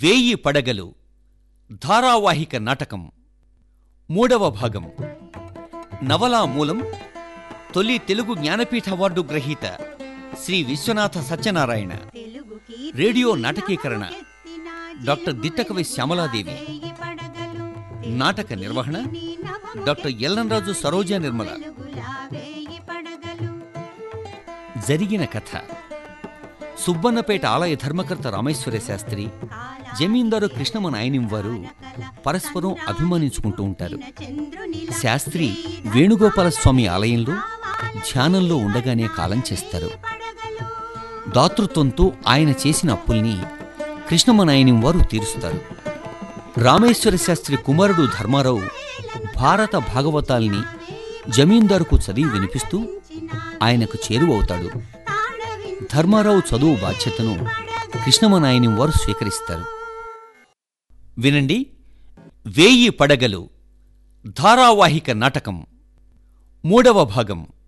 వేయి పడగలు ధారావాహిక నాటకం మూడవ భాగం నవలా మూలం తొలి తెలుగు జ్ఞానపీఠ అవార్డు గ్రహీత శ్రీ విశ్వనాథ సత్యనారాయణ రేడియో నాటకీకరణ డాక్టర్ దిట్టకవి శ్యామలాదేవి నాటక నిర్వహణ డాక్టర్ ఎల్లంరాజు సరోజా నిర్మల జరిగిన కథ సుబ్బన్నపేట ఆలయ ధర్మకర్త రామేశ్వర శాస్త్రి జమీందారు కృష్ణమ నాయనిం వారు పరస్పరం అభిమానించుకుంటూ ఉంటారు శాస్త్రి వేణుగోపాల స్వామి ఆలయంలో ధ్యానంలో ఉండగానే కాలం చేస్తారు దాతృత్వంతో ఆయన చేసిన అప్పుల్ని కృష్ణమ నాయనిం వారు తీరుస్తారు రామేశ్వర శాస్త్రి కుమారుడు ధర్మారావు భారత భాగవతాల్ని జమీందారుకు చదివి వినిపిస్తూ ఆయనకు చేరువవుతాడు ధర్మారావు చదువు బాధ్యతను కృష్ణమనాయని వారు స్వీకరిస్తారు వినండి వేయి పడగలు ధారావాహిక నాటకం మూడవ భాగం